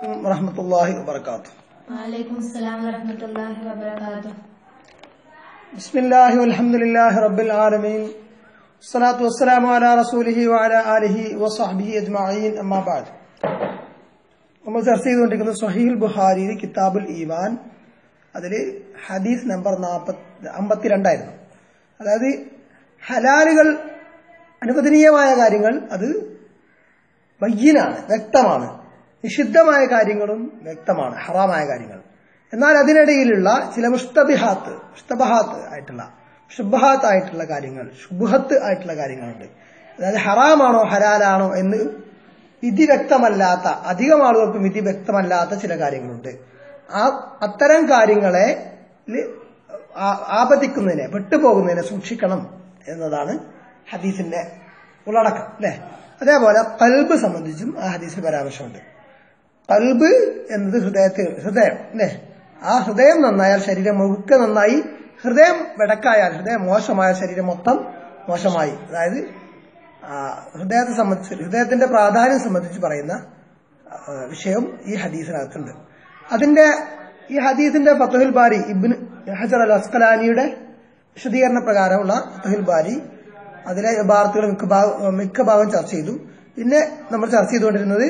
ورحمة الله وبركاته وعليكم السلام ورحمة الله وبركاته بسم الله والحمد لله رب العالمين الصلاة والسلام على رسوله وعلى آله وصحبه أجمعين أما بعد നമ്മൾ ചർച്ച ചെയ്തുകൊണ്ടിരിക്കുന്നത് സഹീൽ ബുഹാരി കിതാബുൽ ഈമാൻ അതിൽ ഹദീസ് നമ്പർ നാൽപ്പത്തി അമ്പത്തിരണ്ടായിരുന്നു അതായത് ഹലാലുകൾ അനുവദനീയമായ കാര്യങ്ങൾ അത് ബയ്യനാണ് വ്യക്തമാണ് നിഷിദ്ധമായ കാര്യങ്ങളും വ്യക്തമാണ് ഹറാമായ കാര്യങ്ങൾ എന്നാൽ അതിനിടയിലുള്ള ചില മുസ്തബിഹാത്ത് മുസ്തബഹാത്ത് ആയിട്ടുള്ള ഷുബഹാത്ത് ആയിട്ടുള്ള കാര്യങ്ങൾ ഷുബുഹത്ത് ആയിട്ടുള്ള കാര്യങ്ങളുണ്ട് അതായത് ഹറാമാണോ ഹലാലാണോ എന്ന് വിധി വ്യക്തമല്ലാത്ത അധികം ആളുകൾക്കും വിധി വ്യക്തമല്ലാത്ത ചില കാര്യങ്ങളുണ്ട് ആ അത്തരം കാര്യങ്ങളെ ല് ആ- ആപതിക്കുന്നതിനെ വിട്ടുപോകുന്നതിനെ സൂക്ഷിക്കണം എന്നതാണ് ഹദീസിന്റെ ഉള്ളടക്കം അല്ലെ അതേപോലെ കൽബ് സംബന്ധിച്ചും ആ ഹദീസിൽ പരാമർശമുണ്ട് കൽബ് എന്നത് ഹൃദയത്തിൽ ഹൃദയം അല്ലെ ആ ഹൃദയം നന്നായാൽ ശരീരം മുഴുക്ക നന്നായി ഹൃദയം വെടക്കായാൽ ഹൃദയം മോശമായാൽ ശരീരം മൊത്തം മോശമായി അതായത് ആ, ഹൃദയത്തെ സംബന്ധിച്ച് ഹൃദയത്തിന്റെ പ്രാധാന്യം സംബന്ധിച്ച് പറയുന്ന ആ, വിഷയം ഈ ഹദീസിനകത്തുണ്ട് അതിന്റെ ഈ ഹദീസിന്റെ ഫത്തുഹിൽ ബാരി ഇബിൻ ഹജർ അൽ അസ്കലാനിയുടെ വിശദീകരണ പ്രകാരമുള്ള ഫത്തുഹിൽ ബാരി അതിലെ ഭാഗത്തുകൾ മിക്ക ഭാഗം മിക്ക ഭാഗം ചർച്ച ചെയ്തു പിന്നെ നമ്മൾ ചർച്ച ചെയ്തുകൊണ്ടിരുന്നത്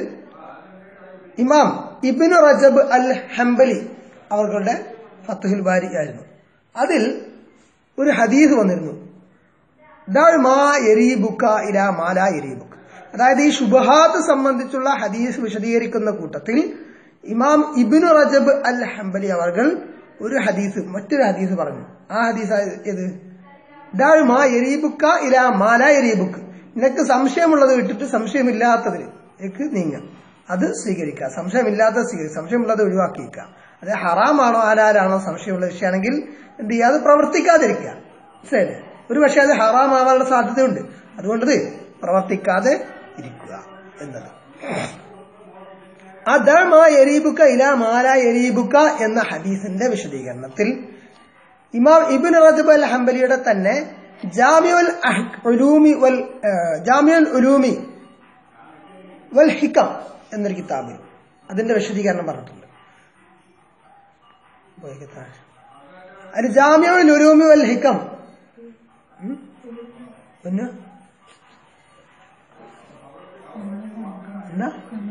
ഇമാം ഇബിനു റജബ് അൽ ഹംബലി അവர்களுടെ ഫത്തുഹിൽ ബാരി ആയിരുന്നു അതിൽ ഒരു ഹദീസ് വന്നിരുന്നു ദാ മാ എരീബുക്ക ഇല മാല എരീബുക്ക് അതായത് ഈ ശുബഹാത്ത് സംബന്ധിച്ചുള്ള ഹദീസ് വിശദീകരിക്കുന്ന കൂട്ടത്തിൽ ഇമാം ഇബിനു റജബ് അൽ ഹംബലി അവർ ഒരു ഹദീസ് മറ്റൊരു ഹദീസ് പറഞ്ഞു ആ ഹദീസ് ഏത് ദാ മാ എരീബുക്ക ഇല മാല എരീബുക്ക് നിനക്ക് സംശയമുള്ളത് വിട്ടിട്ട് സംശയമില്ലാത്തതിലേക്ക് നീങ്ങ അത് സ്വീകരിക്കുക സംശയമില്ലാത്തത് സ്വീകരിക്കുക സംശയമുള്ളത് ഒഴിവാക്കിയിരിക്കുക അത് ഹറാമാണോ ഹലാലാണോ സംശയമുള്ള വിഷയമാണെങ്കിൽ എന്ത് ചെയ്യുക അത് പ്രവർത്തിക്കാതിരിക്കുക മനസ്സിലായില്ലേ ഒരു പക്ഷേ അത് ഹറാമാവാനുള്ള സാധ്യതയുണ്ട് അതുകൊണ്ടത് പ്രവർത്തിക്കാതെ ഇരിക്കുക എന്നത് അദമ എരീബുക്ക ഇല മാല എരീബുക്ക എന്ന ഹദീസിന്റെ വിശദീകരണത്തിൽ ഇമാം ഇബിൻ റജബ് അൽ ഹംബലിയുടെ തന്നെ ജാമിയുൽ അഹ് ഉലൂമി വൽ ഏഹ്, ജാമിയുൽ ഉലൂമി വൽ ഹിക്കം എന്നൊരു കിതാബിൽ അതിന്റെ വിശദീകരണം പറഞ്ഞിട്ടുണ്ട് പോയേക്ക് താഴെ. അത് ജാമിയുൽ ഉലൂമി വൽ ഹിക്കം ഉം? പിന്നെ എന്നാ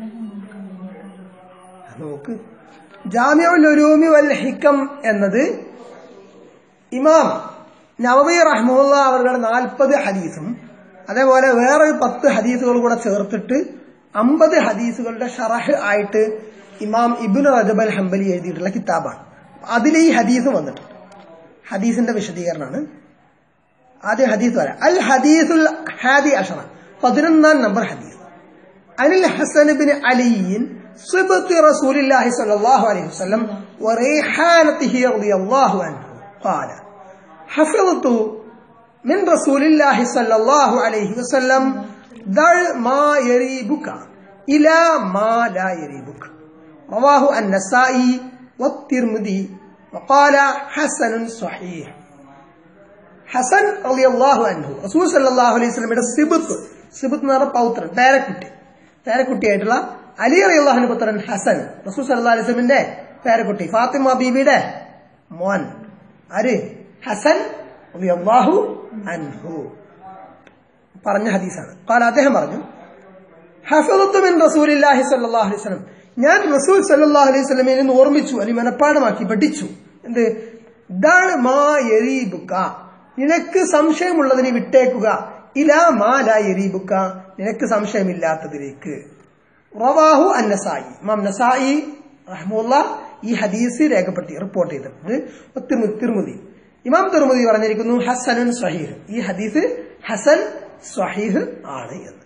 നോക്ക് ജാമിയുൽ ഉലൂമി വൽ ഹിക്കം എന്നത് ഇമാം നവവി റഹ്മുള്ള അവരുടെ നാൽപ്പത് ഹദീസും അതേപോലെ വേറെ ഒരു പത്ത് ഹദീസുകൾ കൂടെ ചേർത്തിട്ട് അമ്പത് ഹദീസുകളുടെ ഷറഹ് ആയിട്ട് ഇമാം ഇബിൻ റജബ് അൽ ഹംബലി എഴുതിയിട്ടുള്ള കിതാബാണ് അതിൽ ഈ ഹദീസ് വന്നിട്ടുണ്ട് ഹദീസിന്റെ വിശദീകരണമാണ് ആദ്യം ഹദീസ് വരാം അൽ ഹദീസുൽ ഹാദി അഷറ പതിനൊന്നാം നമ്പർ ഹദീസ് عن الحسن بن علي صبط رسول الله صلى الله عليه وسلم وريحانته رضي الله عنه قال حفظت من رسول الله صلى الله عليه وسلم دع ما يريبك إلى ما لا يريبك رواه النسائي والترمذي وقال حسن صحيح ഹസൻ അള്ളാഹു അൻഹു റസൂൽ സല്ലാഹു അലൈഹി സ്വലമിയുടെ സിബത്ത് സിബത്ത് എന്ന് പറഞ്ഞ പൗത്രൻ പേരക്കുട്ടി പേരക്കുട്ടിയായിട്ടുള്ള അലി അലി അള്ളാഹുന്റെ പുത്രൻ ഹസൻ റസൂൽ സല്ലാ അലൈഹി സ്വലമിന്റെ പേരക്കുട്ടി ഫാത്തിമ ബീബിയുടെ മോൻ ആര് ഹസൻ അള്ളാഹു അൻഹു പറഞ്ഞ ഹദീസാണ് കാല അദ്ദേഹം പറഞ്ഞു ഹഫദത്തു മിൻ റസൂലില്ലാഹി സ്വല്ലല്ലാഹു അലൈഹി വസല്ലം ഞാൻ റസൂൽ സല്ലല്ലാഹു അലൈഹി വസല്ലമയിൽ നിന്ന് ഓർമ്മിച്ചു അല്ലെങ്കിൽ മനഃപ്പാടമാക്കി പഠിച്ചു എന്ത് ദാണ് മാ യരീബുക്ക നിനക്ക് സംശയമുള്ളതിനെ വിട്ടേക്കുക ഇലാ മാ ലാ യരീബുക്ക നിനക്ക് സംശയമില്ലാത്തതിലേക്ക് റവാഹു അന്നസായി ഇമാം നസായി റഹ്മുല്ല ഈ ഹദീസ് രേഖപ്പെടുത്തി റിപ്പോർട്ട് ചെയ്തിട്ടുണ്ട് തിരുമു- തിരുമുതി ഇമാം തിരുമുതി പറഞ്ഞിരിക്കുന്നു ഹസനുൻ സ്വഹീഹ് ഈ ഹദീസ് ഹസൻ സ്വഹീഹ് ആണ് എന്ന്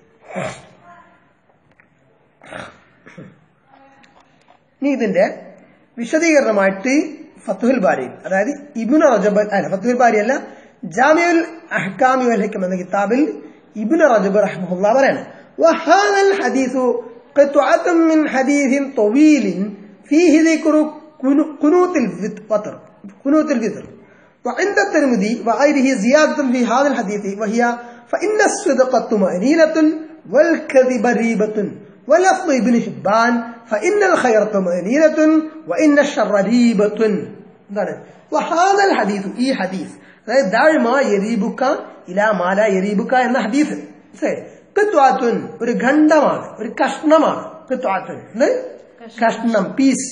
ഇനി ഇതിന്റെ വിശദീകരണമായിട്ട് ഫത്തുഹുൽ ബാരി അതായത് ഇബുൻ റജബ് അല്ല ഫത്തുഹുൽ ബാരി അല്ല ജാമിയുൽ അഹ്കാമി വൽ ഹിക്മ എന്ന കിതാബിൽ ഇബുൻ റജബ് റഹ്മുല്ല പറയാണ് وهذا الحديث قطعة من حديث طويل فيه ذكر قنوت الوتر قنوت الوتر وعند الترمذي وغيره زيادة في هذا الحديث وهي فإن الصدق طمأنينة والكذب ريبة ولفظ ابن حبان فإن الخير طمأنينة وإن الشر ريبة എന്താണ് وهذا الحديث ഈ ഹദീസ് അതായത് ദാഴ് മാ യരീബുക്ക ഇലാ മാല യരീബുക്ക എന്ന ഹദീസ് കിത്വാത്തുൻ ഒരു ഖണ്ഡമാണ് ഒരു കഷ്ണമാണ് കിത്വാത്തുൻ എന്ന് കഷ്ണം പീസ്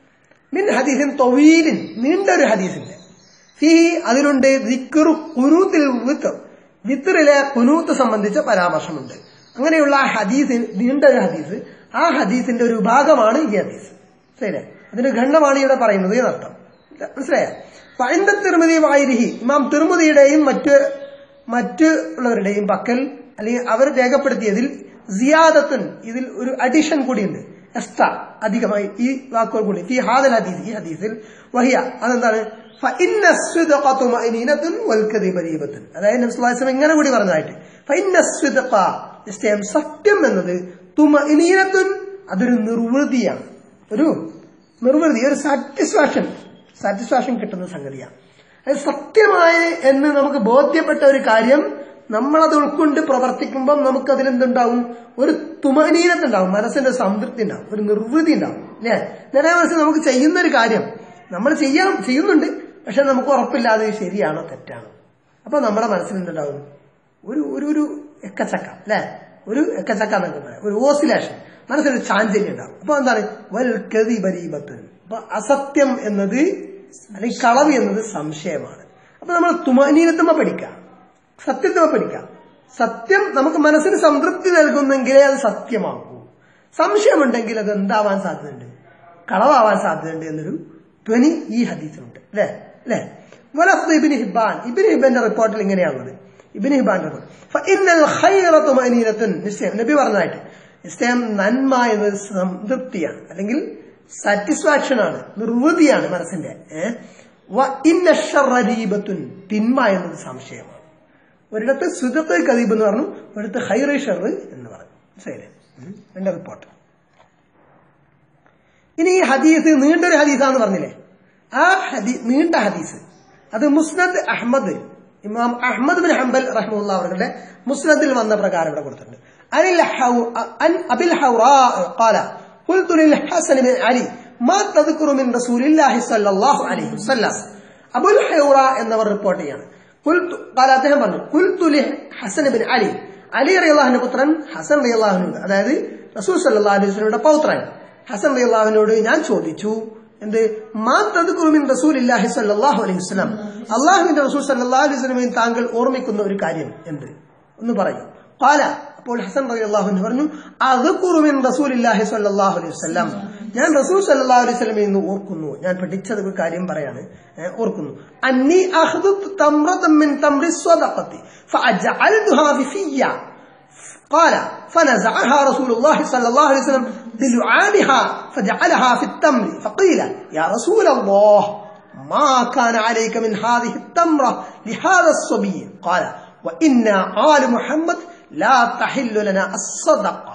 മിൻ ഹദീസിൻ തൊവീലിൻ നീണ്ട ഒരു ഹദീസിന്റെ ഫീ അതിലുണ്ട് ദിക്റു കുനൂത്തിൽ വിത്ത് വിത്തറിലെ കുനൂത്ത് സംബന്ധിച്ച പരാമർശമുണ്ട് അങ്ങനെയുള്ള ആ ഹദീസിൻ നീണ്ട ഒരു ഹദീസ് ആ ഹദീസിന്റെ ഒരു ഭാഗമാണ് ഈ ഹദീസ് ശരി അതിന്റെ ഖണ്ഡമാണ് ഇവിടെ പറയുന്നത് എന്നർത്ഥം മനസ്സിലായോ പഴന്ത തിരുമതി വായിരിഹി ഇമാം തിരുമതിയുടെയും മറ്റ് മറ്റ് ഉള്ളവരുടെയും പക്കൽ അല്ലെങ്കിൽ അവർ രേഖപ്പെടുത്തിയതിൽ സിയാദത്തുൻ ഇതിൽ ഒരു അഡിഷൻ കൂടിയുണ്ട് എക്സ്ട്രാ അധികമായി ഈ വാക്കുകൾ കൂടി ഈ ഹാദൽ ഹദീസ് ഈ ഹദീസിൽ വഹിയ അതെന്താണ് ഫഇന്ന സ്വിദ്ഖ തുമഇനീനത്തുൻ വൽ കദിബ റീബത്തുൻ അതായത് നബി സ്വല്ലല്ലാഹു അലൈഹി വസല്ലം ഇങ്ങനെ കൂടി പറഞ്ഞതായിട്ട് ഫഇന്ന സ്വിദ്ഖ നിശ്ചയം സത്യം എന്നത് തുമഇനീനത്തുൻ അതൊരു നിർവൃതിയാണ് ഒരു നിർവൃതി ഒരു സാറ്റിസ്ഫാക്ഷൻ സാറ്റിസ്ഫാക്ഷൻ കിട്ടുന്ന സംഗതിയാണ് അത് സത്യമായ എന്ന് നമുക്ക് ബോധ്യപ്പെട്ട ഒരു കാര്യം നമ്മളത് ഉൾക്കൊണ്ട് പ്രവർത്തിക്കുമ്പോൾ നമുക്ക് അതിലെന്തുണ്ടാവും ഒരു തുമനീനത്തുണ്ടാവും മനസ്സിന്റെ സംതൃപ്തി ഉണ്ടാവും ഒരു നിർവൃതി ഉണ്ടാവും അല്ലേ നേരെ മനസ്സിൽ നമുക്ക് ചെയ്യുന്ന ഒരു കാര്യം നമ്മൾ ചെയ്യാൻ ചെയ്യുന്നുണ്ട് പക്ഷെ നമുക്ക് ഉറപ്പില്ലാതെ ഇത് ശരിയാണോ തെറ്റാണോ അപ്പൊ നമ്മുടെ മനസ്സിൽ എന്തുണ്ടാവും ഒരു ഒരു ഒരു എക്കച്ചക്ക അല്ലെ ഒരു എക്കച്ചക്ക എന്നൊക്കെ പറയാം ഒരു ഓസിലേഷൻ മനസ്സിലൊരു ചാഞ്ചല്യം ഉണ്ടാവും അപ്പൊ എന്താണ് വൽ കതി ബരീബത്തുൻ അപ്പൊ അസത്യം എന്നത് അല്ലെങ്കിൽ കളവ് എന്നത് സംശയമാണ് അപ്പൊ നമ്മൾ തുമാനീനത്തമ്മ പഠിക്കാം സത്യത്തമ്മ പഠിക്കാം സത്യം നമുക്ക് മനസ്സിന് സംതൃപ്തി നൽകുന്നെങ്കിലേ അത് സത്യമാകൂ സംശയമുണ്ടെങ്കിൽ അത് എന്താവാൻ സാധ്യതയുണ്ട് കളവാവാൻ സാധ്യതയുണ്ട് എന്നൊരു ധ്വനി ഈ ഹദീസിലുണ്ട് അല്ലേ അല്ലേ വലഫ്ദ് ഇബിന് ഹിബാൻ ഇബിന് ഹിബാന്റെ റിപ്പോർട്ടിൽ ഇങ്ങനെയാണുള്ളത് ഇബിന് ഹിബാന്റെ റിപ്പോർട്ട് ഫഇന്നൽ ഖൈറ തുമഅനീനത്തുൻ നിശ്ചയം നബി പറഞ്ഞതായിട്ട് നിശ്ചയം നന്മ എന്നത് സംതൃപ്തിയാണ് അല്ലെങ്കിൽ സാറ്റിസ്ഫാക്ഷൻ ആണ് നിർവൃതിയാണ് മനസ്സിന്റെ ഏഹ് വ ഇന്ന ശർറ രീബത്തുൻ തിന്മ എന്നത് സംശയമാണ് ഒരിടത്ത് സുദത്ത് കദീബ് എന്ന് പറഞ്ഞു ഒരിടത്ത് ഹൈറ ഷർ എന്ന് പറഞ്ഞു ശരി എന്റെ റിപ്പോർട്ട് ഇനി ഈ ഹദീസ് നീണ്ടൊരു ഹദീസാന്ന് പറഞ്ഞില്ലേ ആ ഹദീ നീണ്ട ഹദീസ് അത് മുസ്നദ് അഹമ്മദ് ഇമാം അഹമ്മദ് ബിൻ ഹംബൽ റഹ്മുല്ല അവരുടെ മുസ്നദിൽ വന്ന പ്രകാരം ഇവിടെ കൊടുത്തിട്ടുണ്ട് അനിൽ ഹൗ- അൻ അബിൽ ഹൗറാ قال قلت للحسن بن علي ما تذكر من رسول الله صلى الله عليه وسلم അബുൽ ഹൗറ എന്നവർ റിപ്പോർട്ട് ചെയ്യാണ് قلت قال അദ്ദേഹം പറഞ്ഞു قلت لحسن بن علي അലി റളിയല്ലാഹുവിന്റെ പുത്രൻ ഹസൻ റളിയല്ലാഹുവിനോട് അതായത് റസൂൽ സല്ലല്ലാഹു അലൈഹി വസല്ലമയുടെ പൗത്രൻ ഹസൻ റളിയല്ലാഹുവിനോട് ഞാൻ ചോദിച്ചു എന്ത് മാ തദ്കുറുമിൻ റസൂലില്ലാഹി സ്വല്ലല്ലാഹു അലൈഹി വസല്ലം അള്ളാഹുവിന്റെ റസൂൽ സല്ലല്ലാഹു അലൈഹി വസല്ലമയിൽ താങ്കൾ ഓർമ്മിക്കുന്ന ഒരു കാര്യം എന്ത് ഒന്ന് പറയൂ قال അപ്പോൾ ഹസൻ റളിയല്ലാഹു അൻഹു പറഞ്ഞു അദ്കുറുമിൻ റസൂലില്ലാഹി സ്വല്ലല്ലാഹു അലൈഹി വസല്ലം ഞാൻ റസൂൽ സല്ലല്ലാഹു അലൈഹി വസല്ലമയിൽ നിന്ന് ഓർക്കുന്നു ഞാൻ പഠിച്ചത് ഒരു കാര്യം പറയാണ് ഏ, ഓർക്കുന്നു അന്നി അഖ്ദു തംറതൻ മിൻ തംറി സ്വദഖത്തി ഫഅജഅൽതുഹാ ഫി ഫിയ്യ قال فنزعها رسول الله صلى الله عليه وسلم بلعابها فجعلها في التمر فقيل يا رسول الله ما كان عليك من هذه التمرة لهذا الصبي قال وإنا آل محمد لا تحل لنا الصدقة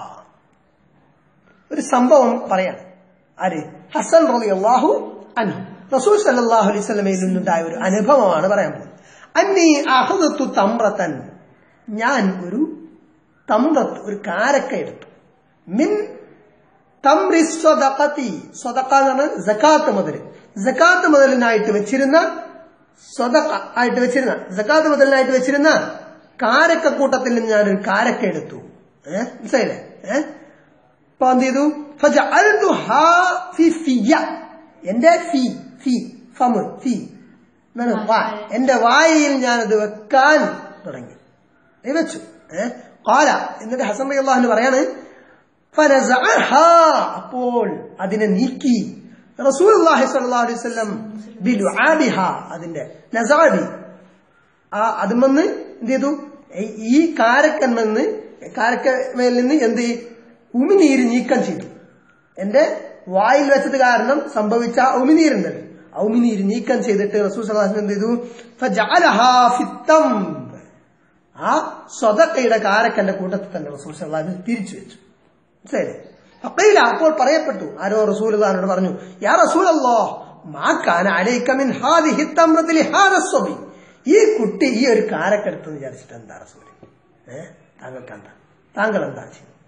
ഒരു സംഭവം പറയാണ് ആര് ഹസൻ റളിയല്ലാഹു അൻഹു റസൂൽ സല്ലല്ലാഹു അലൈഹി വസല്ലമയിൽ നിന്നുണ്ടായ ഒരു അനുഭവമാണ് പറയാൻ പോകുന്നത് അന്നി അഹദത്തു തമ്രതൻ ഞാൻ ഒരു തമ്രത്ത് ഒരു കാരക്ക എടുത്തു മിൻ തമ്രി സ്വതക്കത്തി സ്വതക്ക എന്ന് പറഞ്ഞാൽ ജക്കാത്ത് മുതൽ ജക്കാത്ത് മുതലിനായിട്ട് വെച്ചിരുന്ന സ്വതക്ക ആയിട്ട് വെച്ചിരുന്ന ജക്കാത്ത് മുതലിനായിട്ട് വെച്ചിരുന്ന കാരക്ക കൂട്ടത്തിൽ നിന്ന് ഞാനൊരു കാരക്ക എടുത്തു ഏഹ് മനസ്സിലായില്ലേ ഏഹ് അപ്പൊ എന്ത് ചെയ്തു ഫജഅൽതുഹാ ഫി ഫിയ എന്റെ ഫി ഫി ഫമ് ഫി എന്നാണ് വാ എന്റെ വായിൽ ഞാനത് വെക്കാൻ തുടങ്ങി ദേ വെച്ചു ഏഹ് കാല എന്നിട്ട് ഹസൻ റളിയല്ലാഹു അള്ളാഹുന് പറയാണ് ഫനസഅഹാ അപ്പോൾ അതിനെ നീക്കി റസൂലുള്ളാഹി സ്വല്ലല്ലാഹു അലൈഹി വസല്ലം ബിലുആബിഹ അതിന്റെ നസാബി ആ അതുമെന്ന് എന്ത് ചെയ്തു ഈ- ഈ കാരക്കന്മെന്ന് കാരക്കമേൽ നിന്ന് എന്ത് ചെയ്യും? ഉമിനീര് നീക്കം ചെയ്തു എന്റെ വായിൽ വെച്ചത് കാരണം സംഭവിച്ച ആ ഉമിനീരുണ്ടല്ലോ ആ ഉമിനീര് നീക്കം ചെയ്തിട്ട് റസൂൽ സല്ലല്ലാഹു അലൈഹി വസല്ലം എന്ത് ചെയ്തു ഫജഅലഹാ ഫിത്തംബ് ആ സ്വതക്കയുടെ കാരക്കന്റെ കൂട്ടത്തിൽ തന്നെ റസൂൽ സല്ലല്ലാഹു അലൈഹി വസല്ലം തിരിച്ചു വെച്ചു ശരി ഫഖീല അപ്പോൾ പറയപ്പെട്ടു ആരോ റസൂലുള്ളാഹിനോട് പറഞ്ഞു യാ റസൂലല്ലാഹ് മാ കാന അലൈക മിൻ ഹാദിഹി തംറതി ലിഹാദ സ്വബി ഈ കുട്ടി ഈ ഒരു കാരക്കെടുത്ത് വിചാരിച്ചിട്ട് എന്താ റസൂൽ ഏ താങ്കൾക്ക് എന്താ താങ്കൾ എന്താ ചെയ്യും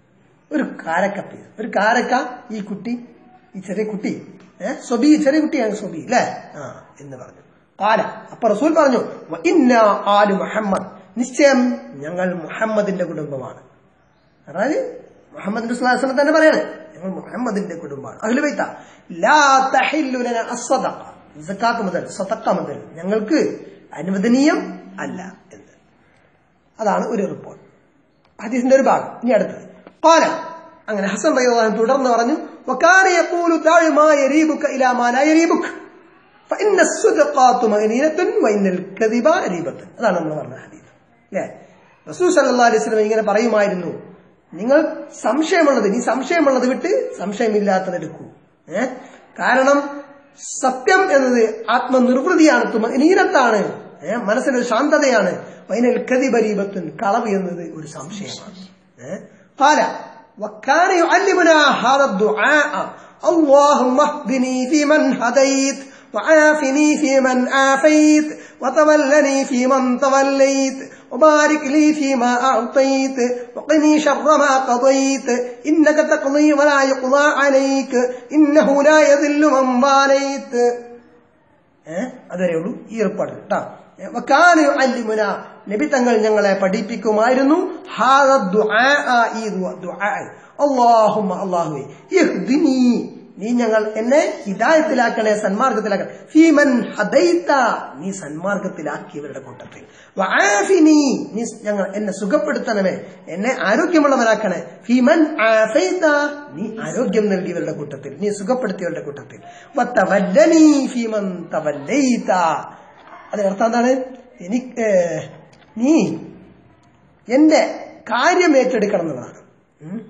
ഒരു കാരക്ക പീസ് ഒരു കാരക്ക ഈ കുട്ടി ഈ ചെറിയ കുട്ടി ഏഹ് സ്വബി ചെറിയ കുട്ടിയാണ് സ്വബി അല്ലേ ആ എന്ന് പറഞ്ഞു കാല അപ്പൊ റസൂൽ പറഞ്ഞു "വ ഇന്ന ആലു മുഹമ്മദ് നിശ്ചയം ഞങ്ങൾ മുഹമ്മദിന്റെ കുടുംബമാണ് അതായത് മുഹമ്മദ് സുല്ലാസ്ലം തന്നെ പറയാണ് ഞങ്ങൾ മുഹമ്മദിന്റെ കുടുംബമാണ് അഖില ബൈത്ത ലാ തഹില്ലു ലന അസ്സദഖ സക്കാത്ത് മുതൽ സതക്ക മുതൽ ഞങ്ങൾക്ക് അനുവദനീയം അല്ല എന്ന് അതാണ് ഒരു റിപ്പോർട്ട് ഹദീസിന്റെ ഒരു ഭാഗം ഇനി അടുത്തത് قال അങ്ങനെ ഹസൻ റളിയല്ലാഹു അൻഹു തുടർന്ന് പറഞ്ഞു وكان يقول دع ما يريبك الى ما لا يريبك فإن الصدقات مغنينة وإن الكذب ريبة അതാണ് നമ്മൾ പറഞ്ഞ ഹദീസ് അല്ലേ റസൂൽ സല്ലല്ലാഹു അലൈഹി വസല്ലം ഇങ്ങനെ പറയുമായിരുന്നു നിങ്ങൾ സംശയമുള്ളത് നീ സംശയമുള്ളത് വിട്ട് സംശയമില്ലാത്തത് എടുക്കൂ ഏ കാരണം സത്യം എന്നത് ആത്മനിർവൃതിയാണ് തുമനീനത്താണ് ഏ മനസ്സിനൊരു ശാന്തതയാണ് വൈനൽ കതിബരീപത്തുൻ കളവ് എന്നത് ഒരു സംശയമാണ് ഏ قال وكان يعلمنا هذا الدعاء اللهم اهدني فيمن هديت وعافني فيمن عافيت وتولني فيمن توليت وبارك لي فيما أعطيت وقني شر ما قضيت إنك تقضي ولا يقضى عليك إنه لا يذل من واليت അതേ ഉള്ളൂ ഈ ഏർപ്പാട് കേട്ടോ വക്കാന അല്ലിമുന നബി തങ്ങൾ ഞങ്ങളെ പഠിപ്പിക്കുമായിരുന്നു ഹാദ ദുആ ഈ ദുആ അല്ലാഹുമ്മ അല്ലാഹുവേ ഇഹ്ദിനി നീ ഞങ്ങൾ എന്നെ ഹിദായത്തിലാക്കണേ സന്മാർഗത്തിലാക്കണേ ഫീമൻ ഹദൈത നീ സന്മാർഗത്തിലാക്കിയവരുടെ കൂട്ടത്തിൽ വആഫിനി നീ ഞങ്ങൾ എന്നെ സുഖപ്പെടുത്തണമേ എന്നെ ആരോഗ്യമുള്ളവനാക്കണേ ഫീമൻ ആഫൈത നീ ആരോഗ്യം നൽകിയവരുടെ കൂട്ടത്തിൽ നീ സുഖപ്പെടുത്തിയവരുടെ കൂട്ടത്തിൽ വതവല്ലനി ഫീമൻ തവല്ലൈത അതിനർത്ഥം എന്താണ് എനിക്ക് നീ എന്റെ കാര്യം ഏറ്റെടുക്കണം എന്നുള്ളതാണ് ഉം.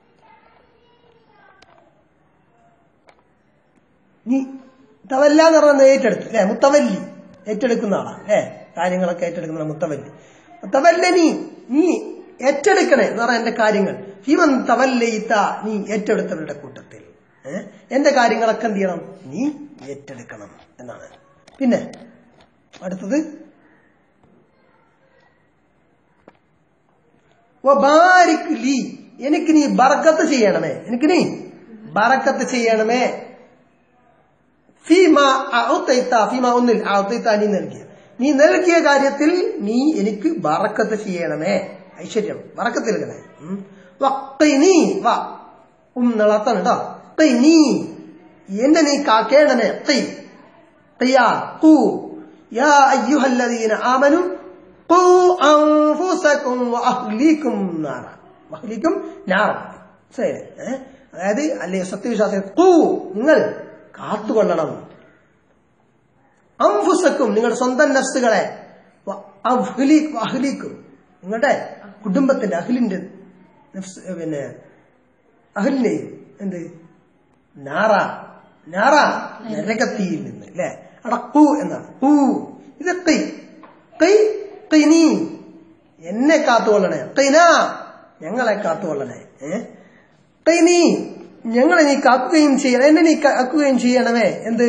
നീ തവല്ല എന്ന് പറഞ്ഞ ഏറ്റെടുത്തു അല്ലെ മുത്തവല്ലി ഏറ്റെടുക്കുന്ന ആളാണ് അല്ലെ കാര്യങ്ങളൊക്കെ ഏറ്റെടുക്കുന്ന മുത്തവല്ലി തവല്ല നീ നീ ഏറ്റെടുക്കണേ എന്ന് പറഞ്ഞ എന്റെ കാര്യങ്ങൾ ഹിമൻ തവല്ലയിത്ത നീ ഏറ്റെടുത്തവരുടെ കൂട്ടത്തിൽ ഏ? എന്റെ കാര്യങ്ങളൊക്കെ എന്ത് ചെയ്യണം നീ ഏറ്റെടുക്കണം എന്നാണ് പിന്നെ അടുത്തത് വബാരിക് ലീ എനിക്ക് നീ ബറക്കത്ത് ചെയ്യണമേ എനിക്ക് നീ ബറക്കത്ത് ചെയ്യണമേ ഫീമ ഔത്തൈത്ത ഫീമ ഒന്നിൽ ഔത്തൈത്ത നീ നൽകിയ നീ നൽകിയ കാര്യത്തിൽ നീ എനിക്ക് ബറക്കത്ത് ചെയ്യണമേ ഐശ്വര്യം ബറക്കത്ത് നൽകണേ ഉം. വഖ്ഖിനി, വ ഉം നിളത്താണ് കേട്ടോ ഖിനി. എന്നെ നീ കാക്കേണമേ ഖി. ഖിയാ, ഖു. യാ അയ്യുഹല്ലദീന ആമനു ഖു അൻഫുസകും വഅഹ്ലീകും നാറ വഅഹ്ലീകും നാറ ശരി ഏ? അതായത് അല്ലേ സത്യവിശ്വാസികൾ ഖു നിങ്ങൾ കാത്തുകൊള്ളണം അംഫുസക്കും നിങ്ങളുടെ സ്വന്തം നഫ്സുകളെ വ അഹ്ലി- അഹ്ലീക്കും നിങ്ങളുടെ കുടുംബത്തിന്റെ അഖിലിന്റെ നഫ്സ് പിന്നെ അഹലിനെയും എന്ത് നാറ നാറ നരകത്തിയിൽ നിന്ന് അല്ലെ അവിടെ കൂ എന്നാണ് കൂ ഇത് കൈ കൈ കൈനീ എന്നെ കാത്തുകൊള്ളണേ കൈന ഞങ്ങളെ കാത്തുകൊള്ളണേ ഏ കൈനീ ഞങ്ങളെ നീ കാക്കുകയും ചെയ്യണം എന്നെ നീ കാക്കുകയും ചെയ്യണമേ എന്ത്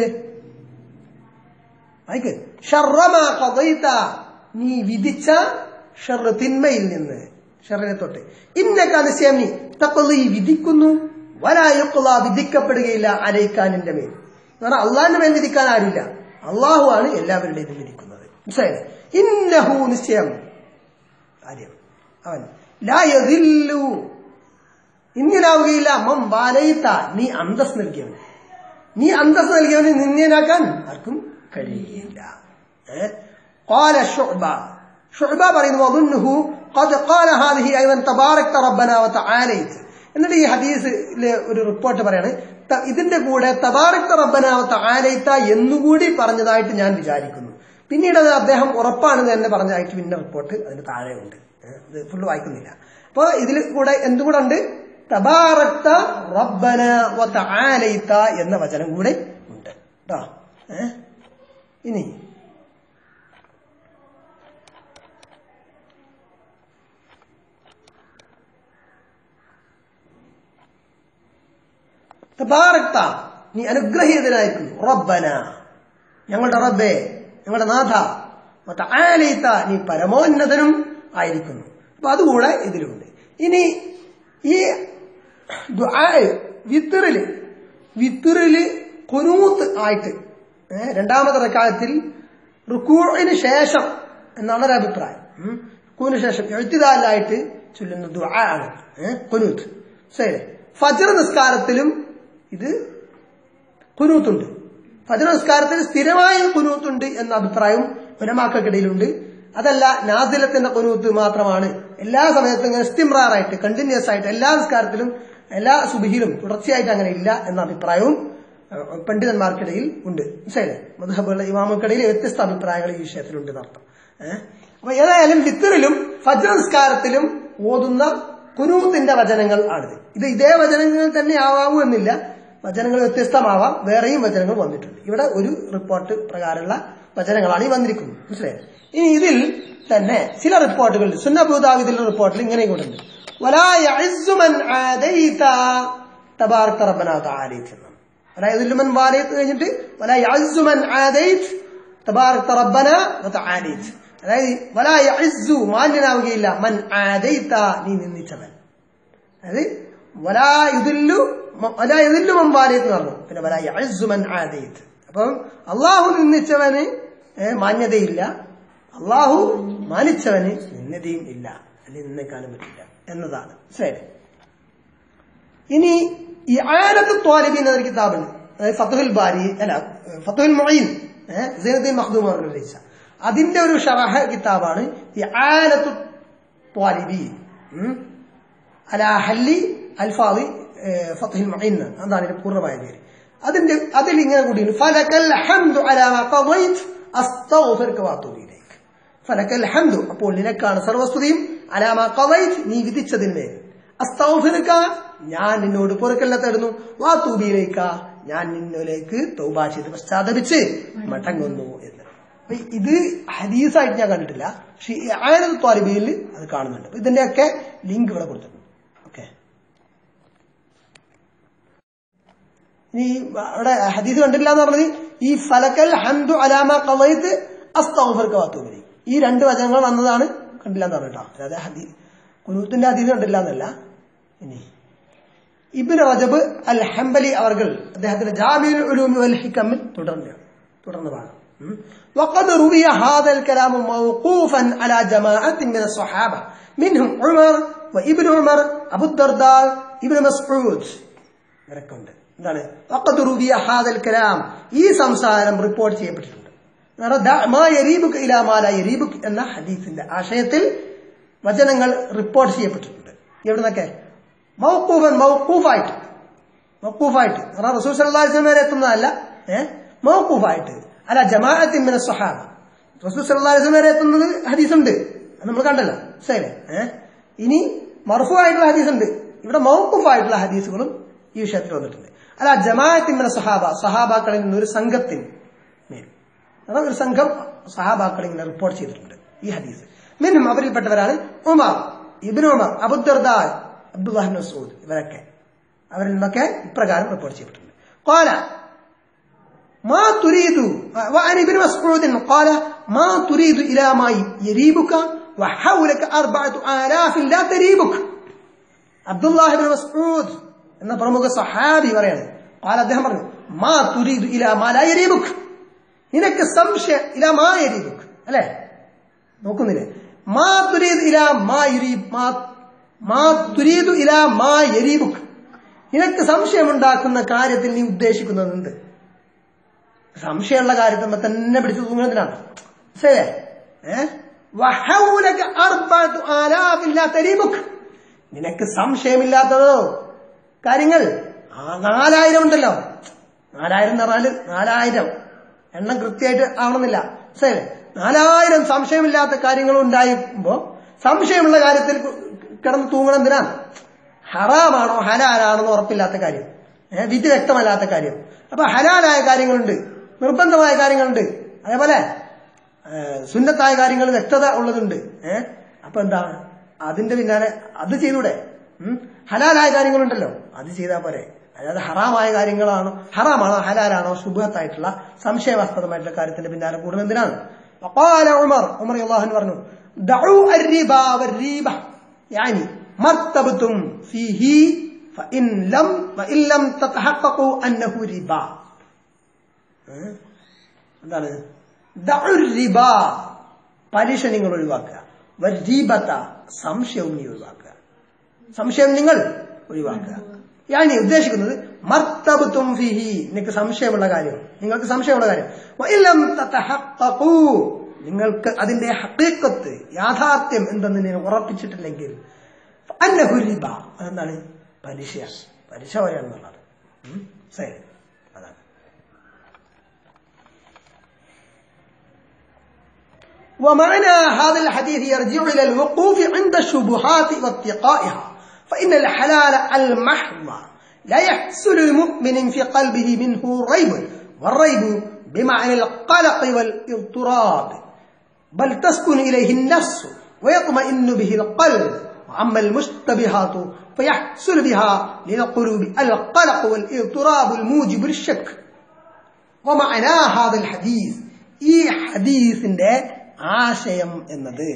വായിക്ക് ഷർറമാ ഖദൈത നീ വിധിച്ച ഷർറ് തിന്മയിൽ നിന്ന് ഷർറിനെ തൊട്ട് ഇന്നക നിശ്ചയം നീ തഖ്ലി വിധിക്കുന്നു വലാ യുഖ്ല വിധിക്കപ്പെടുകയില്ല അലൈക്കാനിന്റെ മേൽ എന്ന് പറഞ്ഞാൽ അള്ളാഹിന്റെ മേൽ വിധിക്കാൻ ആരില്ല അള്ളാഹു ആണ് എല്ലാവരുടെയും വിധിക്കുന്നത് മനസ്സിലായില്ലേ ഇന്നഹു നിശ്ചയം കാര്യം അവൻ ലാ യദില്ലു ഇങ്ങനാവുകയില്ല മം വാലയിത്ത നീ അന്തസ് നൽകിയവൻ നീ അന്തസ് നൽകിയവന് നിന്ദനാക്കാൻ ആർക്കും കഴിയുകയില്ല ഏ? قال شعبة شعبة പറയുന്നു وظنه قد قال هذه ايضا تبارك ربنا وتعاليت എന്നിട്ട് ഈ ഹദീസിലെ ഒരു റിപ്പോർട്ട് പറയാണ് ത- ഇതിന്റെ കൂടെ തബാറക് റബ്ബന വതആലൈത എന്നുകൂടി പറഞ്ഞതായിട്ട് ഞാൻ വിചാരിക്കുന്നു പിന്നീട് അത് അദ്ദേഹം ഉറപ്പാണ് എന്ന് പറഞ്ഞതായിട്ട് പിന്നെ റിപ്പോർട്ട് അതിന് താഴെ ഉണ്ട് ഏ? ഇത് ഫുള്ള് വായിക്കുന്നില്ല അപ്പൊ ഇതിൽ കൂടെ എന്തുകൂടെ ഉണ്ട് തബാറക്ത റബ്ബന വതആലൈത എന്ന വചനം കൂടെ ഉണ്ട് കേട്ടോ ഏ? ഇനി തബാറക്ത നീ അനുഗ്രഹീതനായിരിക്കുന്നു റബ്ബന ഞങ്ങളുടെ റബ്ബേ ഞങ്ങളുടെ നാഥ വതആലൈത നീ പരമോന്നതനും ആയിരിക്കുന്നു അപ്പൊ അതുകൂടെ ഇതിലുണ്ട് ഇനി ഈ ദുആ- വിത്തറില് വിത്തറില് കുനൂത്ത് ആയിട്ട് ഏ, രണ്ടാമത്തെ റക്കാലത്തിൽ റുക്കൂഴിന് ശേഷം എന്നാണ് ഒരു അഭിപ്രായം ഉം. റുക്കൂവിന് ശേഷം എഴുത്തിതാലായിട്ട് ചൊല്ലുന്ന ദുആ ആണ് ഏ, കുനൂത്ത് ശരി ഫജർ നിസ്കാരത്തിലും ഇത് കുനൂത്തുണ്ട് ഫജർ നിസ്കാരത്തിൽ സ്ഥിരമായ കുനൂത്തുണ്ട് എന്ന അഭിപ്രായം ഉലമാക്കൾക്കിടയിലുണ്ട് അതല്ല നാദിലത്തിന്റെ കുനൂത്ത് മാത്രമാണ് എല്ലാ സമയത്തും ഇങ്ങനെ സ്ഥിമ്രാറായിട്ട് കണ്ടിന്യൂസ് ആയിട്ട് എല്ലാ നിസ്കാരത്തിലും എല്ലാ സുബിഹിലും തുടർച്ചയായിട്ട് അങ്ങനെ ഇല്ല എന്ന അഭിപ്രായവും ഏഹ്, പണ്ഡിതന്മാർക്കിടയിൽ ഉണ്ട് മനസ്സിലായില്ലേ മധുഹബുകളുടെ ഇമാമക്കിടയിൽ വ്യത്യസ്ത അഭിപ്രായങ്ങൾ ഈ വിഷയത്തിലുണ്ട് എന്നർത്ഥം ഏഹ് അപ്പൊ ഏതായാലും വിത്തറിലും ഫജ്ർ നിസ്കാരത്തിലും ഓതുന്ന കുനൂത്തിന്റെ വചനങ്ങൾ ആണിത് ഇത് ഇതേ വചനങ്ങൾ തന്നെ ആവാവൂ എന്നില്ല വചനങ്ങൾ വ്യത്യസ്തമാവാം വേറെയും വചനങ്ങൾ വന്നിട്ടുണ്ട് ഇവിടെ ഒരു റിപ്പോർട്ട് പ്രകാരമുള്ള വചനങ്ങളാണ് ഈ വന്നിരിക്കുന്നത് മനസ്സിലായത് ഇനി ഇതിൽ തന്നെ ചില റിപ്പോർട്ടുകളിൽ സുന്നബൂദാവിദിലെ റിപ്പോർട്ടിൽ ഇങ്ങനെ കൂടെ ഉണ്ട് ولا يعز من عاديت تبارك ربنا وتعالى എന്നാണ്. ولا يذل من واليت കഴിഞ്ഞിട്ട് ولا يعز من عاديت تبارك ربنا وتعالى അതായത് ولا يعز മാന്യനാവുകയില്ല മൻ ആദൈത നീ നിന്ദിച്ചവൻ അതായത് വലാ യുദില്ലു വലാ യുദില്ലു മൻ വാലിയത് എന്ന് പറഞ്ഞു പിന്നെ വലാ യഅസ്സു മൻ ആദൈത് അപ്പം അള്ളാഹു നിന്ദിച്ചവന് ഏ, മാന്യതയില്ല അള്ളാഹു മാനിച്ചവന് നിന്ദതയും ഇല്ല അല്ലെങ്കിൽ നിന്നേക്കാനും പറ്റില്ല എന്നതാണ് ശരി ഇനി ഈ ആനത്ത് ത്വാലിബീൻ എന്നൊരു കിതാബുണ്ട് അതായത് ഫത്തുഹുൽ ബാരി അല്ല ഫത്തുഹുൽ മൊയ്ൻ സൈനുദ്ദീൻ മഖ്ദൂം അവർ രചിച്ച അതിന്റെ ഒരു ഷറഹ കിതാബാണ് ഈ ആനത്തു ത്വാലിബീൻ ഉം. അലാ ഹല്ലി അൽഫാദി ഫത്തുഹിൽ മൊയ്ൻ അതാണ് ഇതിന്റെ പൂർണ്ണമായ പേര് അതിന്റെ അതിൽ ഇങ്ങനെ കൂടി ഫലക്കൽ ഹംദു അലാ മാ ഖദൈത് അസ്തഗ്ഫിറുക വഅതൂബു ഇലൈക് ഫലക്കൽ ഹംദു അപ്പോൾ നിനക്കാണ് സർവസ്തുതിയും അലാമ ഖദൈത് നീ വിധിച്ചതിന് മേൽ അസ്തഗ്ഫിറുക ഞാൻ നിന്നോട് പൊറുക്കല്ല തേടുന്നു വാതൂബിയിലേക്ക ഞാൻ നിന്നിലേക്ക് തൗബ ചെയ്ത് പശ്ചാത്തപിച്ച് മടങ്ങുന്നു എന്ന് അപ്പൊ ഇത് ഹദീസായിട്ട് ഞാൻ കണ്ടിട്ടില്ല പക്ഷെ ഈ ആയത് ത്വാലിബിയിൽ അത് കാണുന്നുണ്ട് അപ്പൊ ഇതിന്റെയൊക്കെ ലിങ്ക് ഇവിടെ കൊടുത്തിട്ടുണ്ട് ഓക്കെ ഇനി അവിടെ ഹദീസ് കണ്ടില്ല എന്ന് പറഞ്ഞത് ഈ ഫലക്കൽ ഹംദു അലാമ ഖളൈത്ത് അസ്തഗ്ഫിറുക വഅതൂബു ഇലൈക് ഈ രണ്ട് വചനങ്ങൾ വന്നതാണ് കണ്ടില്ല എന്ന് പറഞ്ഞിട്ടോ അല്ലാതെ ഹദീ കുനൂത്തിന്റെ ഹദീസ് കണ്ടില്ല എന്നല്ല ഇനി ഇബ്നു റജബ് അൽ ഹംബലി അവർകൾ അദ്ദേഹത്തിന്റെ ജാമിഉൽ ഉലൂമി വൽ ഹിക്കമിൽ തുടർന്ന് തുടർന്ന് പറഞ്ഞു ഉം. وقد روي هذا الكلام موقوفا على جماعة من الصحابة منهم عمر وابن عمر أبو الدرداء ابن مسعود ഇവരൊക്കെയുണ്ട് എന്താണ് വഖദ് റുവിയ ഹാദൽ കലാം ഈ സംസാരം റിപ്പോർട്ട് ചെയ്യപ്പെട്ടിട്ടുണ്ട് എന്താണ് ദ മാ യരീബുക് ഇലാ മാ ലാ യരീബുക് എന്ന ഹദീസിന്റെ ആശയത്തിൽ വചനങ്ങൾ റിപ്പോർട്ട് ചെയ്യപ്പെട്ടിട്ടുണ്ട് എവിടുന്നൊക്കെ മൗക്കൂഫൻ മൗക്കൂഫായിട്ട് മൗക്കൂഫായിട്ട് കാരണം റസൂൽ സല്ലല്ലാഹു അലൈഹി വസല്ലം വരെ എത്തുന്നതല്ല ഏഹ് മൗക്കൂഫായിട്ട് അല്ല ജമാഅത്തിൻ മിന സ്വഹാബ റസൂൽ സല്ലല്ലാഹു അലൈഹി വസല്ലം വരെ എത്തുന്നത് ഹദീസുണ്ട് അത് നമ്മൾ കണ്ടല്ലോ ശരി ഏഹ് ഇനി മർഫു ആയിട്ടുള്ള ഹദീസുണ്ട് ഇവിടെ മൗക്കൂഫായിട്ടുള്ള ഹദീസുകളും ഈ വിഷയത്തിൽ വന്നിട്ടുണ്ട് അല്ല ജമാഅത്തിൻ മിന സ്വഹാബ സഹാബാക്കളിൽ നിന്ന് ഒരു സംഘത്തിന് മേൽ അതായത് ഒരു സംഘം സഹാബാക്കൾ ഇങ്ങനെ റിപ്പോർട്ട് ചെയ്തിട്ടുണ്ട് ഈ ഹദീസ് മിനും അവരിൽപ്പെട്ടവരാണ് ഉമർ ഇബിൻ ഉമർ അബുദർദ അബ്ദുല്ലാഹിബ് മസൂദ് ഇവരൊക്കെ അവരിൽ നിന്നൊക്കെ ഇപ്രകാരം റിപ്പോർട്ട് ചെയ്യപ്പെട്ടിട്ടുണ്ട് قال ما تريد وعن ابن مسعود قال ما تريد إلى ما يريبك وحولك أربعة آلاف لا تريبك അബ്ദുല്ലാഹിബിൻ മസ്ഊദ് എന്ന പ്രമുഖ സഹാബി പറയാണ് قال അദ്ദേഹം പറഞ്ഞു മാ തുരീദു ഇലാ മാ ലാ യരീബുക് നിനക്ക് സംശയം ഇലാ മാ യരീബുക് അല്ലേ നോക്കുന്നില്ലേ മാ തുരീദ് ഇലാ മാ യുരീബ് മാ മാ തുരീദു ഇലാ മാ യരീബുക് നിനക്ക് സംശയമുണ്ടാക്കുന്ന കാര്യത്തിൽ നീ ഉദ്ദേശിക്കുന്നത് എന്ത് സംശയമുള്ള കാര്യത്തിൽ തന്നെ പിടിച്ചു തൂങ്ങുന്നതിനാണ് ശരി ഏഹ് വഹൗലക അർബഅതു ആലാഫിൻ ലാ തരീബുക് നിനക്ക് സംശയമില്ലാത്തതോ കാര്യങ്ങൾ ആ നാലായിരം ഉണ്ടല്ലോ നാലായിരം എന്ന് പറഞ്ഞാല് നാലായിരം എണ്ണം കൃത്യമായിട്ട് ആവണമെന്നില്ല ശരി നാലായിരം സംശയമില്ലാത്ത കാര്യങ്ങൾ ഉണ്ടായിപ്പോ സംശയമുള്ള കാര്യത്തിൽ കിടന്ന് തൂങ്ങണം എന്തിനാണ് ഹറാമാണോ ഹലാലാണെന്ന് ഉറപ്പില്ലാത്ത കാര്യം ഏഹ് വിധി വ്യക്തമല്ലാത്ത കാര്യം അപ്പൊ ഹലാലായ കാര്യങ്ങളുണ്ട് നിർബന്ധമായ കാര്യങ്ങളുണ്ട് അതേപോലെ ഏഹ് സുന്നത്തായ കാര്യങ്ങൾ വ്യക്തത ഉള്ളതുണ്ട് ഏഹ് അപ്പൊ എന്താണ് അതിന്റെ പിന്നാലെ അത് ചെയ്തൂടെ ഉം? ഹലാലായ കാര്യങ്ങളുണ്ടല്ലോ അത് ചെയ്താൽ പോരെ അതായത് ഹറാമായ കാര്യങ്ങളാണോ ഹറാമാണോ ഹലാലാണോ ശുഭത്തായിട്ടുള്ള സംശയവാസ്പദമായിട്ടുള്ള കാര്യത്തിന്റെ പിന്നാലെ കൂടുന്നത് എന്തിനാണ് وقال عمر عمر الله عنه പറഞ്ഞു دعوا الربا والريبة يعني مرتبتم فيه فإن لم وإن لم تتحققوا أنه ربا ഏ? എന്താണ് ദഉർ റിബ പലിശ നിങ്ങൾ ഒഴിവാക്കുക വരീബത്ത സംശയവും നീ ഒഴിവാക്കുക സംശയം നിങ്ങൾ ഒഴിവാക്കുക ഞാൻ ഉദ്ദേശിക്കുന്നത് മർത്തബത്തും ഫിഹി നിങ്ങൾക്ക് സംശയമുള്ള കാര്യം നിങ്ങൾക്ക് സംശയമുള്ള കാര്യം വഇല്ലം തതഹഖഖൂ നിങ്ങൾക്ക് അതിന്റെ ഹക്കീക്കത്ത് യാഥാർത്ഥ്യം എന്തെന്ന് നിങ്ങൾ ഉറപ്പിച്ചിട്ടില്ലെങ്കിൽ അന്നഹു റിബ അതെന്താണ് പലിശ പലിശ പറയാന്നുള്ളത് ഉം? ശരി അതാണ് ومعنى هذا الحديث يرجع إلى الوقوف عند الشبهات واتقائها فإن الحلال المحض لا يحصل المؤمن في قلبه منه ريب والريب بمعنى القلق والاضطراب بل تسكن إليه النفس ويطمئن به القلب وأما المشتبهات فيحصل بها للقلوب القلق والاضطراب الموجب للشك ومعنى هذا الحديث ഈ ഹദീസിന്റെ ആശയം എന്നത്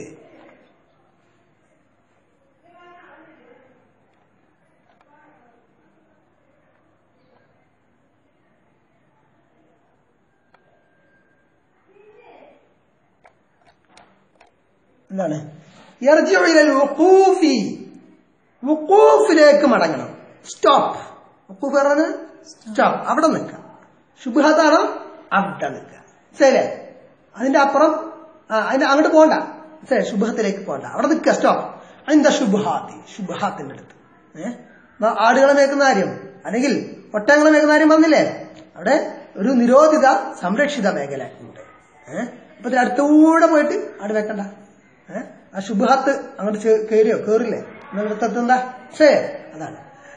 എന്താണ് യർജിഉ ഇലൽ വുഖൂഫി വുഖൂഫിലേക്ക് മടങ്ങണം സ്റ്റോപ്പ് വുഖൂഫ് പറഞ്ഞത് സ്റ്റോപ്പ് അവിടെ നിൽക്കാം ശുഭഹത്താണോ അവിടെ നിൽക്കുക ശരി അതിന്റെ അപ്പുറം ആ, അതിന്റെ അങ്ങോട്ട് പോകണ്ട ശരി ശുഭഹത്തിലേക്ക് പോകണ്ട അവിടെ നിൽക്കുക സ്റ്റോപ്പ് അതിന്റെ ശുഭഹാത്തി ശുഭഹാത്തിന്റെ അടുത്ത് ഏഹ് ആടുകളെ മേക്കുന്ന കാര്യം അല്ലെങ്കിൽ ഒട്ടകങ്ങളെ മേക്കുന്ന കാര്യം വന്നില്ലേ അവിടെ ഒരു നിരോധിത സംരക്ഷിത മേഖല ഉണ്ട് ഏഹ് അപ്പൊ ഇതിന്റെ അടുത്തൂടെ പോയിട്ട് ആട് വെക്കണ്ട ഏഹ് ആ ശുഭഹത്ത് അങ്ങോട്ട് ചേ- കേറിയോ കേറില്ലേ നിങ്ങളുടെ എന്താ ശരി അതാണ്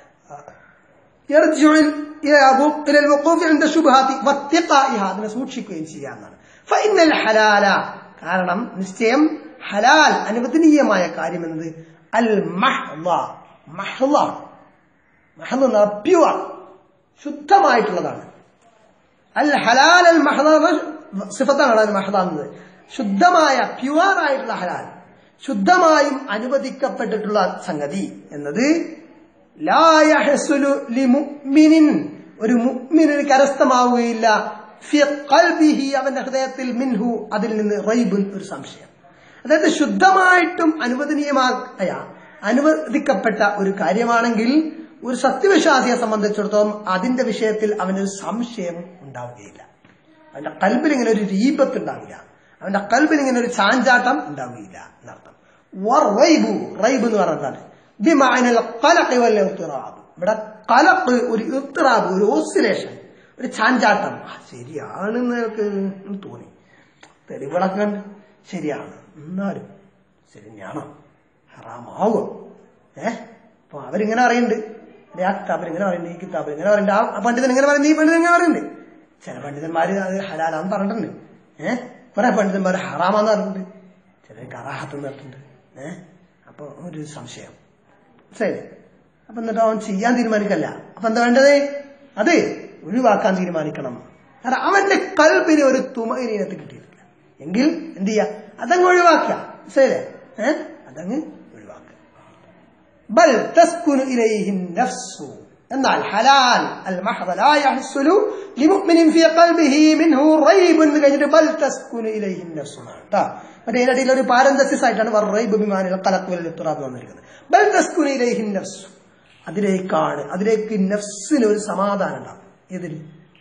يرجع إلى إلى الوقوف عند الشبهات واتقائها അതിനെ സൂക്ഷിക്കുകയും ചെയ്യാന്നാണ് فإن الحلال കാരണം നിശ്ചയം ഹലാൽ അനുവദനീയമായ കാര്യം എന്നത് അൽ മഹ്ള മഹ്ള മഹ്ള എന്ന പ്യുവർ ശുദ്ധമായിട്ടുള്ളതാണ് അൽ ഹലാൽ അൽ മഹ്ള സിഫത്താണ് അൽ മഹ്ള എന്നത് ശുദ്ധമായ പ്യുവർ ആയിട്ടുള്ള ഹലാൽ ശുദ്ധമായും അനുവദിക്കപ്പെട്ടിട്ടുള്ള സംഗതി എന്നത് ലാ യഹ്സുലു ലിമുഅ്മിനിൻ ഒരു മുഅ്മിനിന് കരസ്ഥമാവുകയില്ല ഫി ഖൽബിഹി അവന്റെ ഹൃദയത്തിൽ മിൻഹു അതിൽ നിന്ന് റൈബുൻ ഒരു സംശയം അതായത് ശുദ്ധമായിട്ടും അനുവദനീയമായ അനുവദിക്കപ്പെട്ട ഒരു കാര്യമാണെങ്കിൽ ഒരു സത്യവിശ്വാസിയെ സംബന്ധിച്ചിടത്തോളം അതിന്റെ വിഷയത്തിൽ അവനൊരു സംശയം ഉണ്ടാവുകയില്ല അവന്റെ കൽബിൽ ഇങ്ങനെ ഒരു രീപത്ത് ഉണ്ടാവില്ല അവന്റെ കൽബിൽ ഇങ്ങനെ ഒരു ചാഞ്ചാട്ടം ഉണ്ടാവുകയില്ല എന്നർത്ഥം വർ റൈബു റൈബ് എന്ന് പറഞ്ഞാൽ ബിമഅനൽ ഖലഖ് വൽ ഇർത്തിറാബ് ഇവിടെ ഖലഖ് ഒരു ഇർത്തിറാബ് ഒരു ഓസിലേഷൻ ഒരു ചാഞ്ചാട്ടം ആ, ശരിയാണെന്ന് എനിക്ക് തോന്നി തെളിവുകളൊക്കെ കണ്ട് ശരിയാണ് എന്നാലും ശരിയാണോ ഹറാമാവോ ഏ അപ്പൊ അവരിങ്ങനെ പറയുന്നുണ്ട് അല്ലെ ആ കിതാബിൽ ഇങ്ങനെ പറയുന്നുണ്ട് ഈ കിതാബിൽ ഇങ്ങനെ പറയുന്നുണ്ട് ആ പണ്ഡിതൻ ഇങ്ങനെ പറയുന്നത് ഈ പണ്ഡിതൻ ഇങ്ങനെ പറയുന്നുണ്ട് ചില പണ്ഡിതന്മാര് അത് ഹലാലാന്ന് പറഞ്ഞിട്ടുണ്ട് ഏഹ് കുറെ പണ്ഡിതന്മാർ ഹറാമാന്ന് പറഞ്ഞിട്ടുണ്ട് ചിലർ കറാഹത്ത് പറഞ്ഞിട്ടുണ്ട് ഏഹ് അപ്പൊ ഒരു സംശയം ശരി അപ്പൊ എന്നിട്ട് അവൻ ചെയ്യാൻ തീരുമാനിക്കല്ല അപ്പൊ എന്താ വേണ്ടത് അത് ഒഴിവാക്കാൻ തീരുമാനിക്കണം കാരണം അവന്റെ കൽബിന് ഒരു തുമയിനത്ത് കിട്ടിയിട്ടില്ല എങ്കിൽ എന്ത് ചെയ്യാ അതങ്ങ് ഒഴിവാക്കുക ശരി ഏഹ് അതങ്ങ് ഒഴിവാക്കുക ബൽ തസ്കുനു ഇലൈഹി നഫ്സു എന്നാൽ ഹലാൽ അൽ മഹദ ലാ യഹ്സുലു ലിമുഅ്മിനിൻ ഫീ ഖൽബിഹി മിൻഹു റൈബ് എന്ന് കഴിഞ്ഞിട്ട് ബൽ തസ്കുനു ഇലൈഹി നഫ്സു കേട്ടോ മറ്റേ ഇതിനിടയിൽ ഒരു പാരന്തസിസ് ആയിട്ടാണ് വർ റൈബ് ബിമാനിൽ ഖലഖ് വൽ ഇത്റാബ് വന്നിരിക്കുന്നത് ബൽ തസ്കുനു ഇലൈഹി നഫ്സു അതിലേക്കാണ് അതിലേക്ക് നഫ്സിന് ഒരു സമാധാനം ഉണ്ടാവും ഇതിൽ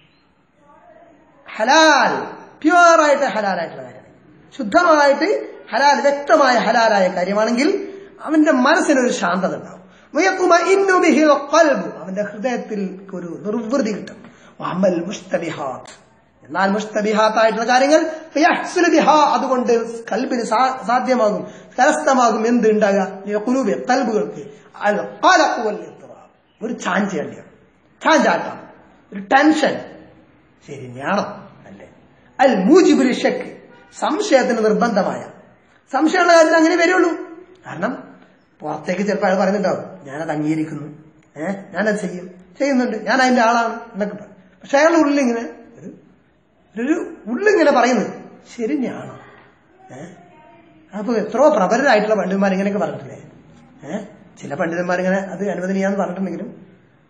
ഹലാൽ പ്യുവർ ആയിട്ട് ഹലാലായിട്ടുള്ള കാര്യമാണ് ശുദ്ധമായിട്ട് ഹലാൽ വ്യക്തമായ ഹലാലായ കാര്യമാണെങ്കിൽ അവന്റെ മനസ്സിനൊരു ശാന്തത ഉണ്ടാവും വയത്തുമഇന്നു ബിഹിൽ ഖൽബ്. അവന്റെ ഹൃദയത്തിൽ ഒരു നിർവൃതി കിട്ടും വഅമൽ മുസ്തബിഹാത്ത് എന്നാൽ മുസ്തബിഹാത്ത് ആയിട്ടുള്ള കാര്യങ്ങൾ ഫയഹ്സുലു ബിഹാ അതുകൊണ്ട് കൽബിന് സാ- സാധ്യമാകും കരസ്ഥമാകും എന്ത് ഉണ്ടാകുക കുലൂബെ കൽബുകൾക്ക് അൽ ഖലഖ് വൽ ഇത്റാബ്. ഒരു ചാഞ്ചേണ്ടിയാണ് ചാഞ്ചാട്ടം ഒരു ടെൻഷൻ ശരി ഞാണോ അല്ലേ അൽ മൂജിബുൽ ഷക്ക് സംശയത്തിന് നിർബന്ധമായ സംശയമുള്ള കാര്യത്തിൽ അങ്ങനെ വരുള്ളൂ കാരണം പുറത്തേക്ക് ചിലപ്പോൾ അയാൾ പറയുന്നുണ്ടാവും ഞാനത് അംഗീകരിക്കുന്നു ഏഹ് ഞാനത് ചെയ്യും ചെയ്യുന്നുണ്ട് ഞാൻ അതിന്റെ ആളാണ് എന്നൊക്കെ പറയും പക്ഷെ അയാളുടെ ഉള്ളിലിങ്ങനെ ഒരു ഒരു ഉള്ളിങ്ങനെ പറയുന്നത് ശരി ഞാണോ ഏഹ് അപ്പൊ എത്രയോ പ്രബലരായിട്ടുള്ള പണ്ഡിതന്മാർ ഇങ്ങനെയൊക്കെ പറഞ്ഞിട്ടില്ലേ ഏഹ് ചില പണ്ഡിതന്മാർ ഇങ്ങനെ അത് അനുവദനീയാന്ന് പറഞ്ഞിട്ടുണ്ടെങ്കിലും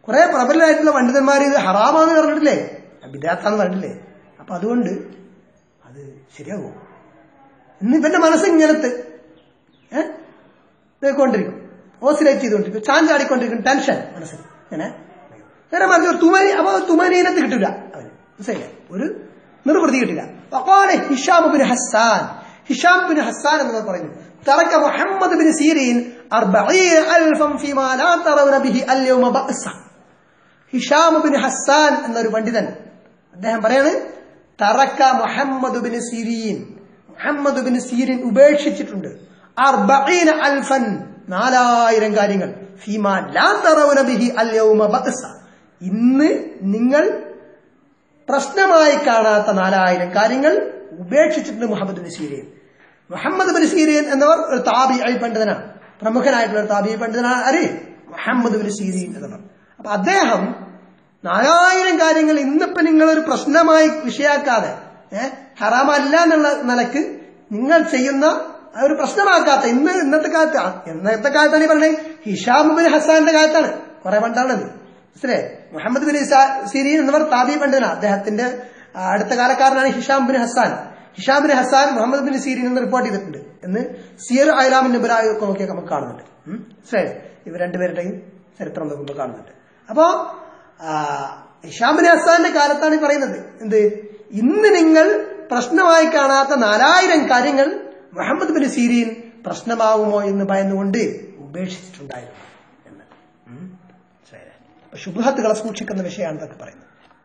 കുറെ പ്രബലരായിട്ടുള്ള പണ്ഡിതന്മാർ ഇത് ഹറാമാന്ന് പറഞ്ഞിട്ടില്ലേ ബിദാത്താന്ന് പറഞ്ഞിട്ടില്ലേ അപ്പൊ അതുകൊണ്ട് അത് ശരിയാകുമോ ഇന്ന് ഇവന്റെ മനസ്സ് ഇങ്ങനത്തെ ഏഹ് ഇതായിക്കൊണ്ടിരിക്കും ഓസിലേറ്റ് ചെയ്തുകൊണ്ടിരിക്കും ചാഞ്ചാടിക്കൊണ്ടിരിക്കും ടെൻഷൻ മനസ്സിൽ ഇങ്ങനെ നേരെ മറിച്ച് ഒരു തുമനി അപ്പൊ തുമനീനത്ത് കിട്ടില്ല അവന് മനസ്സിലായില്ലേ ഒരു നിർവൃത്തി കിട്ടില്ല അപ്പോഴെ Hisham bin Hassan Hisham bin Hassan എന്ന് പറയുന്നു തറക്ക മുഹമ്മദ് ബിൻ സീരീൻ അർബഈന അൽഫം ഫീമാ ലാ തറൗന ബിഹി അൽയൗമ ബഅസ ഹിഷാം ബിൻ ഹസ്സാൻ എന്നൊരു പണ്ഡിതൻ അദ്ദേഹം പറയാണ് തറക്ക Muhammad bin Sirin Muhammad bin Sirin ഉപേക്ഷിച്ചിട്ടുണ്ട് അർബഈന അൽഫൻ നാലായിരം കാര്യങ്ങൾ ഫീമാ ലാ തറൗന ബിഹി അൽയൗമ ബഅസ ഇന്ന് നിങ്ങൾ പ്രശ്നമായി കാണാത്ത നാലായിരം കാര്യങ്ങൾ ഉപേക്ഷിച്ചിട്ടുണ്ട് Muhammad bin Sirin Muhammad bin Sirin എന്നവർ ഒരു താബി പണ്ഡിതനാണ് പ്രമുഖനായിട്ടുള്ള ഒരു താബി പണ്ഡിതനാണ് ആര് മുഹമ്മദ് ബിൻ സീരീൻ എന്നവർ അപ്പൊ അദ്ദേഹം നാലായിരം കാര്യങ്ങൾ ഇന്നിപ്പോ നിങ്ങൾ ഒരു പ്രശ്നമായി വിഷയാക്കാതെ ഏഹ് ഹറാമല്ല എന്നുള്ള നിലക്ക് നിങ്ങൾ ചെയ്യുന്ന ആ ഒരു പ്രശ്നമാക്കാത്ത ഇന്ന് ഇന്നത്തെ കാലത്ത് ആ, ഇന്നത്തെ കാലത്താണ് ഈ പറഞ്ഞത് ഹിഷാം ബിൻ ഹസാന്റെ കാലത്താണ് കുറെ പണ്ടാണത് മനസ്സിലേ മുഹമ്മദ് ബിൻ ഇസാ- സിരീൻ എന്നിവർ താബി പണ്ഡിതനാണ് അദ്ദേഹത്തിന്റെ ആ, അടുത്ത കാലക്കാരനാണ് Hisham bin Hassan Hisham bin Hassan Muhammad bin Sirin എന്ന് റിപ്പോർട്ട് ചെയ്തിട്ടുണ്ട് എന്ന് സിയർ അയലാമിൻ നിബുലായി ഒക്കെ നോക്കിയാൽ നമുക്ക് കാണുന്നുണ്ട് ഉം? മനസ്സിലായോ ഇവർ രണ്ടുപേരുടെയും ചരിത്രം നോക്കുമ്പോൾ കാണുന്നുണ്ട് അപ്പോ ആ, ഹിഷാം ബിൻ ഹസാന്റെ കാലത്താണ് ഈ പറയുന്നത് എന്ത് ഇന്ന് നിങ്ങൾ പ്രശ്നമായി കാണാത്ത നാലായിരം കാര്യങ്ങൾ മുഹമ്മദ് ബിൻ സീരീൻ പ്രശ്നമാകുമോ എന്ന് ഭയന്നുകൊണ്ട് ഉപേക്ഷിച്ചിട്ടുണ്ടായിരുന്നു എന്ന് ഉം? മനസ്സിലായില്ലേ? അപ്പൊ ശുഭഹത്തുകളെ സൂക്ഷിക്കുന്ന വിഷയമാണ് ഇതൊക്കെ പറയുന്നത്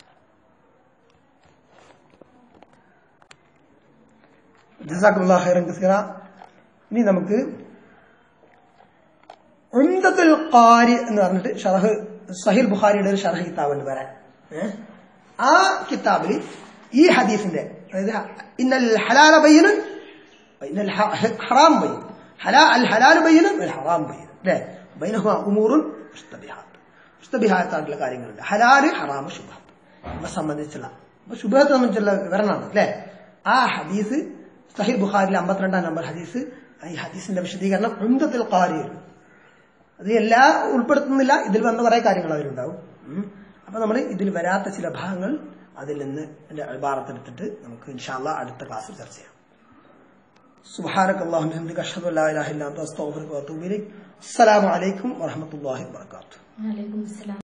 ജസാഖുല്ലാ ഖൈറൻ കസീറ ഇനി നമുക്ക് ഉംദത്തുൽ ഖാരി എന്ന് പറഞ്ഞിട്ട് ഷറഹ് സഹിൽ ബുഖാരിയുടെ ഒരു ഷറഹ് കിതാബുണ്ട് വരാൻ ഏഹ്? ആ കിതാബിൽ ഈ ഹദീസിന്റെ അതായത് ഇന്നൽ ഹലാല ബയ്യനും ഇന്നൽ ഹ- ഹ- ഹറാം ബയ്യൻ ഹലാ അൽ ഹലാൽ ബയ്യനും അൽ ഹറാം ബയ്യനും അല്ലേ ബൈനഹുമ ഉമൂറുൻ മുസ്തബിഹാത്ത് മുസ്തബിഹാത്തായിട്ടുള്ള കാര്യങ്ങളുണ്ട് ഹലാല് ഹറാം ശുഭം ഇവ സംബന്ധിച്ചുള്ള അപ്പൊ ശുഭത്തെ സംബന്ധിച്ചുള്ള വിവരണമാണ് അല്ലേ ആ ഹദീസ് സഹിൽ ബുഖാരിലെ അമ്പത്തിരണ്ടാം നമ്പർ ഹദീസ് ഈ ഹദീസിന്റെ വിശദീകരണം ഉംദത്തുൽ ഖാരിയാണ് അത് എല്ലാ ഉൾപ്പെടുത്തുന്നില്ല ഇതിൽ വന്ന കുറെ കാര്യങ്ങൾ അതിലുണ്ടാവും ഉം. അപ്പൊ നമ്മൾ ഇതിൽ വരാത്ത ചില ഭാഗങ്ങൾ അതിൽ നിന്ന് എന്റെ ഭാഗത്തെടുത്തിട്ട് നമുക്ക് ഇൻഷാല്ല അടുത്ത ക്ലാസ്സിൽ ചർച്ച ചെയ്യാം سبحانك اللهم وبحمدك اشهد ان لا اله الا انت استغفرك واتوب اليك السلام عليكم ورحمه الله وبركاته വലൈക്കും അസ്സലാം